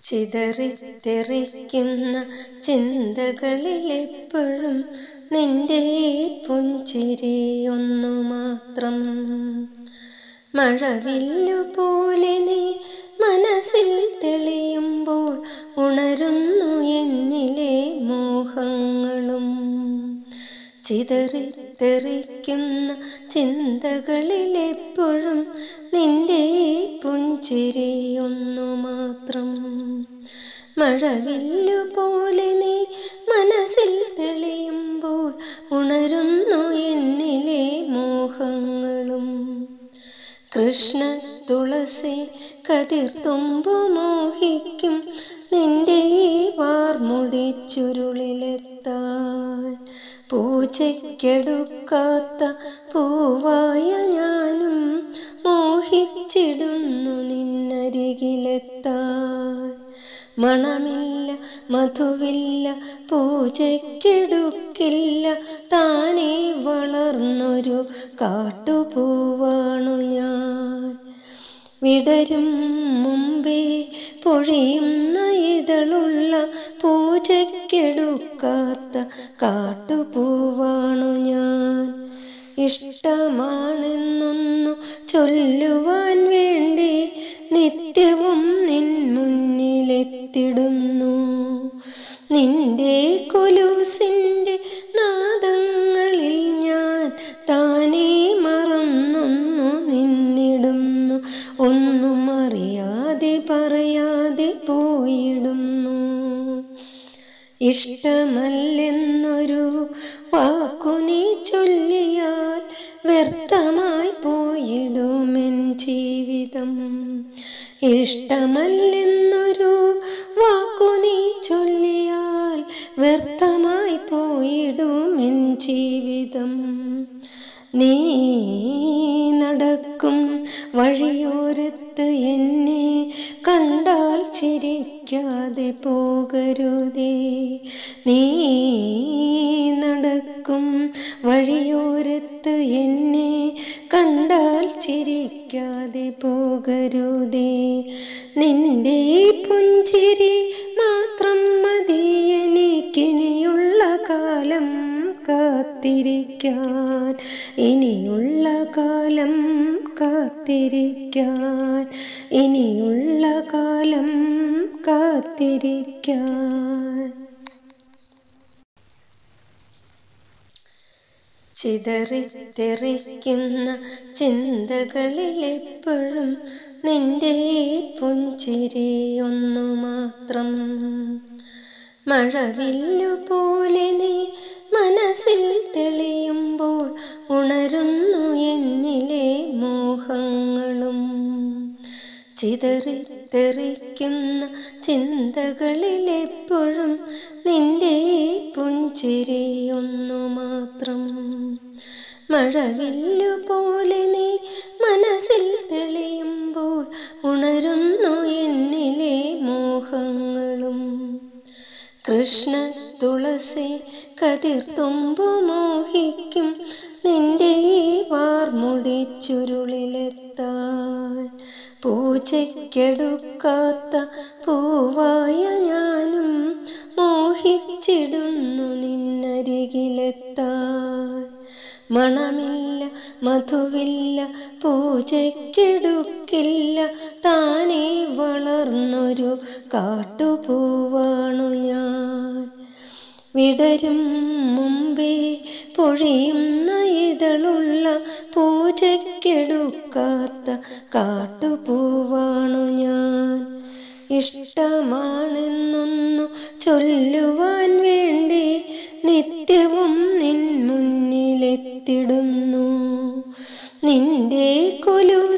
ചിതറിത്തെറിക്കുന്ന ചിന്തകളിലെപ്പോഴും നിന്റെ പുഞ്ചിരിയൊന്നു മാത്രം മഴവില്ലു പോലെ നീ മനസ്സിൽ തെളിയുമ്പോൾ ഉണരുന്നു എന്നിലെ മോഹങ്ങളും ചിതറിത്തെറിക്കുന്ന ചിന്തകളിലെപ്പോഴും നിന്റെ പുഞ്ചിരിയൊന്നു മാത്രം മഴവില്ലു പോലെ നീ മനസ്സിൽ തെളിയുമ്പോൾ ഉണരുന്നു എന്നിലെ മോഹങ്ങളും കൃഷ്ണ തുളസി കതിർത്തുമ്പു മോഹിക്കും നിന്റെ വാർമുടി ചുരുളിലെത്താൻ പൂജയ്ക്കെടുക്കാത്ത പൂവായ ഞാനും മോഹിച്ചിടുന്നു നിന്നരികിലെത്താൻ മണമില്ല മധുവില്ല പൂജയ്ക്കെടുക്കില്ല താനേ വളർന്നൊരു കാട്ടുപൂവാണു ഞാൻ വിടരും മുമ്പേ പൊഴിയുന്ന ഇതളുള്ള പൂജയ്ക്കെടുക്കാത്ത കാട്ടുപൂവാണു ഞാൻ ഇഷ്ടമാണെന്നൊന്നു ചൊല്ലുവാൻ വേണ്ടി നിത്യവും നിൻ മുന്നിലെത്തിടുന്നു നിന്റെ കൊലൂസിന്റെ നാദങ്ങളിൽ ഞാൻ താനേ മറന്നൊന്നു നിന്നിടുന്നു ഒന്നും അറിയാതെ പറയാതെ പോയിടുന്നു ഇഷ്ടമല്ലെന്നൊരു വാക്കു നീ ചൊല്ലിയാൽ വ്യർത്ഥമായി പോയിടുമെൻ ജീവിതം ഇഷ്ടമല്ലെന്നൊരു വാക്കു നീ ചൊല്ലിയാൽ വ്യർത്ഥമായി പോയിടുമെൻ ജീവിതം നീ നടക്കും വഴിയോരത്ത് എന്നെ കണ്ടാൽ ചിരിക്കാതെ പോകരുതേ നീ നടക്കും വഴിയോരത്ത് എന്നെ കണ്ടാൽ ചിരിക്കാതെ പോകരുതേ നിന്റെ പുഞ്ചിരി മാത്രം മതി എനിക്കിനിയുള്ള കാലം കാത്തിരിക്കാൻ ഇനിയുള്ള കാലം കാത്തിരിക്കാൻ ഇനിയുള്ള കാലം കാത്തിരിക്കാൻ ചിതറിത്തെറിക്കുന്ന ചിന്തകളിലെപ്പോഴും നിന്റെ പുഞ്ചിരിയൊന്നു മാത്രം മഴവില്ലു പോലെ നീ മനസ്സിൽ തെളിയുമ്പോൾ ഉണരുന്നു എന്നിലെ മോഹങ്ങളും ചിതറിത്തെറിക്കുന്ന ചിന്തകളിലെപ്പോഴും നിന്റെ പുഞ്ചിരിയൊന്നു മാത്രം മഴവില്ലു പോലെ നീ മനസ്സിൽ തെളിയുമ്പോൾ ഉണരുന്നു എന്നിലെ മോഹങ്ങളും കൃഷ്ണ തുളസി കതിർത്തുമ്പു മോഹിക്കും നിന്റെ വാർമുടി ചുരുളിലെത്താൻ പൂജയ്ക്കെടുക്കാത്ത പൂവായ ഞാനും മോഹിച്ചിടുന്നു നിന്നരികിലെത്താൻ മണമില്ല മധുവില്ല പൂജയ്ക്കെടുക്കില്ല താനേ വളർന്നൊരു കാട്ടുപൂവാണു ഞാൻ വിടരും മുമ്പേ പൊഴിയുന്ന ഇതളുള്ള പൂജയ്ക്കെടുക്കാത്ത കാട്ടുപൂവാണു ഞാൻ ഇഷ്ടമാണെന്നൊന്നു ചൊല്ലുവാൻ വേണ്ടി നിത്യവും നിൻ മുന്നിലെത്തിടുന്നു നിന്റെ കൊലു